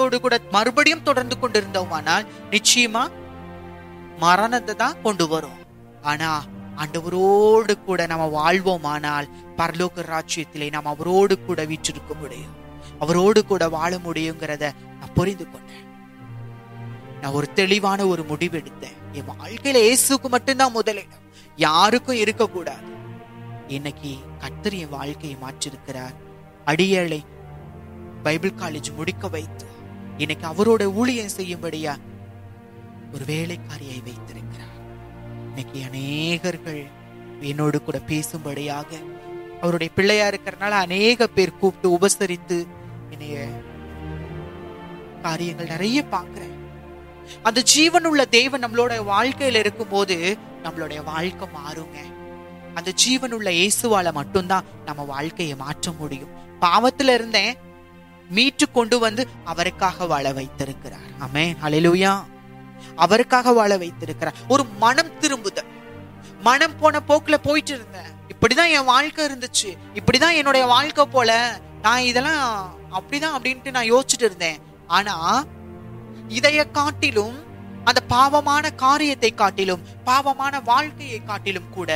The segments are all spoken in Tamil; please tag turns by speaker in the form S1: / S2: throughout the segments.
S1: பாவத்தோடு கூட மறுபடியும் தொடர்ந்து கொண்டிருந்தோமானால் நிச்சயமா மரணத்தை தான் கொண்டு வரும் ஆனா ஆண்டவரோடு கூட நம்ம வாழ்வோமானால் பரலோக ராஜ்யத்திலே நாம் அவரோடு கூட வீற்றிருக்க முடியும் அவரோடு கூட வாழ முடியுங்கிறத நான் புரிந்து கொண்டேன் நான் ஒரு தெளிவான ஒரு முடிவு எடுத்தேன் என் வாழ்க்கையில இயேசுக்கு மட்டும்தான் முதலிடம் யாருக்கும் இருக்கக்கூடாது இன்னைக்கு கர்த்தர் என் வாழ்க்கையை மாற்றிருக்கிறார் அடியேளை பைபிள் காலேஜ் முடிக்க வைத்து இன்னைக்கு அவரோட ஊழியம் செய்யும்படியா ஒரு வேலைக்காரியை வைத்திருக்கிறார் இன்னைக்கு அநேகர்கள் என்னோடு கூட பேசும்படியாக அவருடைய பிள்ளையா இருக்கிறனால அநேக பேர் கூப்பிட்டு உபசரித்து என்னைய காரியங்கள் நிறைய பார்க்கிறேன் அந்த ஜீவனுள்ள தேவன் நம்மளோட வாழ்க்கையில இருக்கும்போது நம்மளுடைய வாழ்க்கை மாறுங்க அந்த ஜீவனுள்ள இயேசுவால மட்டும்தான் நம்ம வாழ்க்கையை மாற்ற முடியும் பாவத்துல இருந்தேன் மீட்டு கொண்டு வந்து அவருக்காக வாழ வைத்திருக்கிறார் ஆமே ஹalleluya அவருக்காக வாழ வைத்திருக்கிறார் ஒரு மனம் திரும்புதல் மனம் போன போக்குல போயிட்டு இருந்தேன் இப்படிதான் என் வாழ்க்கை இருந்துச்சு இப்படிதான் என்னுடைய வாழ்க்கை போல நான் இதெல்லாம் அப்படிதான் அப்படின்ட்டு நான் யோசிச்சுட்டு இருந்தேன் ஆனா இதைய காட்டிலும் அந்த பாவமான காரியத்தை காட்டிலும் பாவமான வாழ்க்கையை காட்டிலும் கூட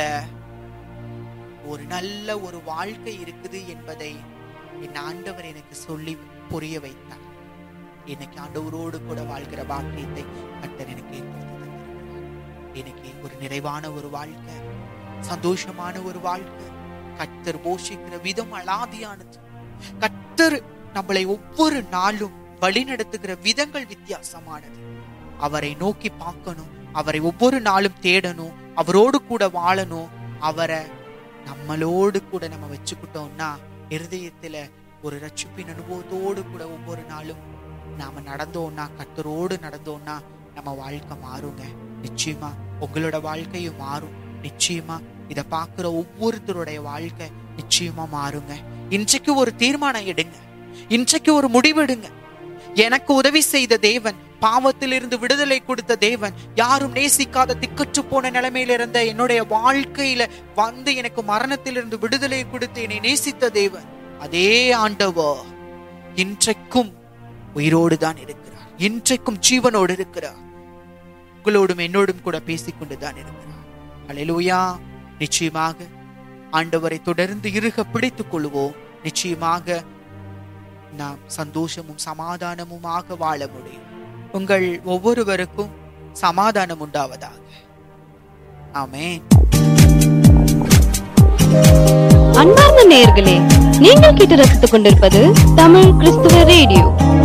S1: ஒரு நல்ல ஒரு வாழ்க்கை இருக்குது என்பதை என் ஆண்டவர் எனக்கு சொல்லி புரிய வைத்தார் இன்னைக்கு ஆண்டவரோடு கூட வாழ்கிற பாக்கியத்தை கர்த்தர் எனக்கு ஏற்படுத்தி தந்திருக்கிறார். இன்னைக்கு ஒரு நிறைவான ஒரு வாழ்க்கை சந்தோஷமான ஒரு வாழ்க்கை கர்த்தர் போஷிக்கிற விதம் அலாதியானது கர்த்தர் நம்மளை ஒவ்வொரு நாளும் வழிநடத்துகிற விதங்கள் வித்தியாசமானது அவரை நோக்கி பார்க்கணும் அவரை ஒவ்வொரு நாளும் தேடணும் அவரோடு கூட வாழணும் அவரை நம்மளோடு கூட நம்ம வச்சுக்கிட்டோம்னா இருதயத்துல ஒரு ரட்சிப்பின் அனுபவத்தோடு கூட ஒவ்வொரு நாளும் நாம நடந்தோம்னா கர்த்தரோடு நடந்தோம்னா நம்ம வாழ்க்கை மாறுங்க நிச்சயமா உங்களோட வாழ்க்கையும் மாறும் நிச்சயமா இத பாக்குற ஒவ்வொருத்தருடைய வாழ்க்கை நிச்சயமா மாறுங்க இன்றைக்கு ஒரு தீர்மானம் எடுங்க இன்றைக்கு ஒரு முடிவெடுங்க எனக்கு உதவி செய்த தேவன் பாவத்திலிருந்து விடுதலை கொடுத்த தேவன் யாரும் நேசிக்காத திக்கற்று போன நிலைமையில இருந்த என்னுடைய வாழ்க்கையில வந்து எனக்கு மரணத்திலிருந்து விடுதலை கொடுத்து என்னை நேசித்த தேவன் அதே ஆண்டவர் இன்றைக்கும் உயிரோடு தான் இருக்கிறார் இன்றைக்கும் ஜீவனோடு இருக்கிறார் உங்களோடும் என்னோடும் கூட பேசிக்கொண்டுதான் இருக்கிறார் அல்லேலூயா நிச்சயமாக ஆண்டவரை தொடர்ந்து இறுக பிடித்துக் கொள்வோம் நிச்சயமாக நாம் சந்தோஷமும் சமாதானமுமாக வாழ முடியும் உங்கள் ஒவ்வொருவருக்கும் சமாதானம் உண்டாவதாக ஆமென்
S2: அன்பார்ந்த நேயர்களே நீங்கள் கேட்டு ரசித்துக் கொண்டிருப்பது தமிழ் கிறிஸ்துவ ரேடியோ